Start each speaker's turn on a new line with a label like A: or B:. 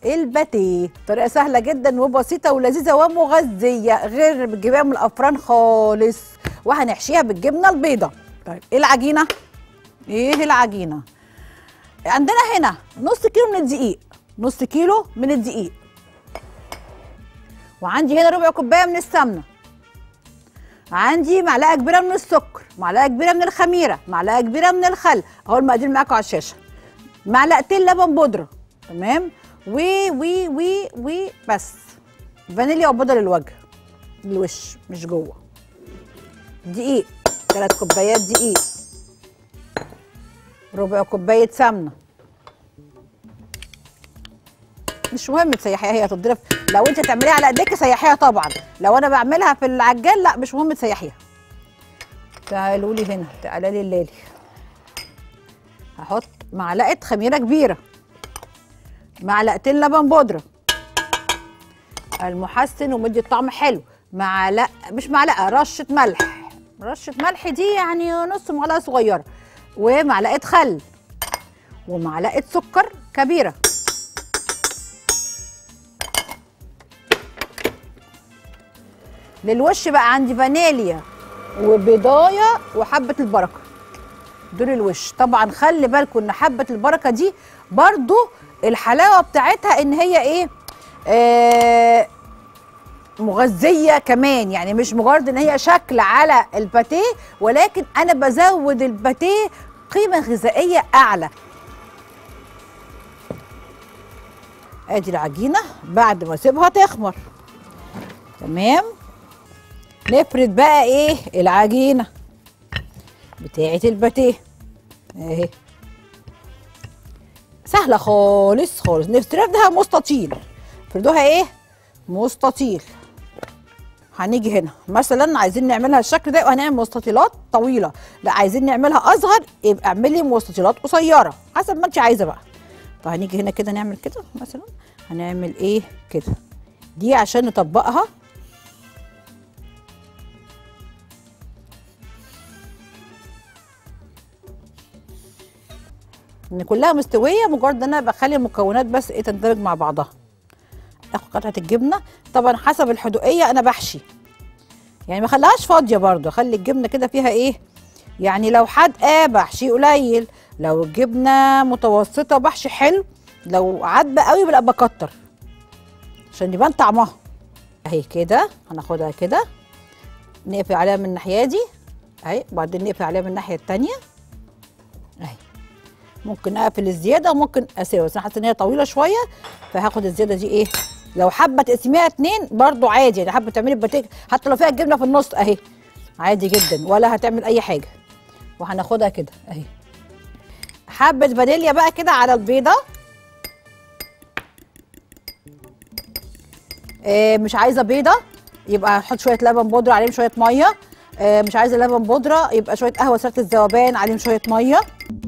A: الباتيه طريقه سهله جدا وبسيطه ولذيذه ومغذيه غير بتجيبيها من الافران خالص وهنحشيها بالجبنه البيضاء طيب ايه العجينه ايه العجينه عندنا هنا نص كيلو من الدقيق نص كيلو من الدقيق وعندي هنا ربع كوبايه من السمنه عندي معلقه كبيره من السكر معلقه كبيره من الخميره معلقه كبيره من الخل اهو المقادير معاكم على الشاشه معلقتين لبن بودره تمام و و و و بس فانيليا وبودر الوجه الوش مش جوه دقيق ثلاث كوبايات دقيق ربع كوبايه سمنه مش مهم تسيحيها هي هتتضرب لو انت تعمليها على ايديك سيحيها طبعا لو انا بعملها في العجال لا مش مهم تسيحيها تعالوا لي هنا تعالى لي الليلي هحط معلقه خميره كبيره معلقتين لبن بودره المحسن ومدي الطعم حلو معلقه مش معلقه رشه ملح رشه ملح دي يعني نص معلقه صغيره ومعلقه خل ومعلقه سكر كبيره للوش بقى عندي فانيليا وبيضايه وحبه البركه دول الوش طبعا خلي بالكم ان حبه البركه دي برضو الحلاوه بتاعتها ان هي ايه آه مغذيه كمان يعني مش مجرد ان هي شكل على الباتيه ولكن انا بزود الباتيه قيمه غذائيه اعلى ادي العجينه بعد ما اسيبها تخمر تمام نفرد بقى ايه العجينه بتاعه الباتيه اهي سهله خالص خالص نفردها مستطيل فردوها ايه مستطيل هنيجي هنا مثلا عايزين نعملها الشكل ده وهنعمل مستطيلات طويله لا عايزين نعملها اصغر يبقى اعملي مستطيلات قصيره حسب ما انت عايزه بقى فهنيجي هنا كده نعمل كده مثلا هنعمل ايه كده دي عشان نطبقها ان كلها مستويه مجرد ان انا بخلي المكونات بس ايه تندمج مع بعضها اخد قطعه الجبنه طبعا حسب الحدوقيه انا بحشي يعني ما خليهاش فاضيه برضو اخلي الجبنه كده فيها ايه يعني لو حادقه بحشي قليل لو الجبنه متوسطه بحشي حلو لو عدبه قوي بلا بكتر عشان يبان طعمها اهي كده هناخدها كده نقفل عليها من الناحيه دي اهي وبعدين نقفل عليها من الناحيه التانيه اهي ممكن اقفل الزياده وممكن اسيبها بس انا حاسه ان هي طويله شويه فهاخد الزياده دي ايه لو حابه تقسميها اتنين برضو عادي يعني حابه تعملي باتيك حتى لو فيها الجبنه في النص اهي عادي جدا ولا هتعمل اي حاجه وهناخدها كده اهي حبه فانيليا بقى كده على البيضه آه مش عايزه بيضه يبقى هحط شويه لبن بودره عليهم شويه ميه آه مش عايزه لبن بودره يبقى شويه قهوه سريعه الذوبان عليهم شويه ميه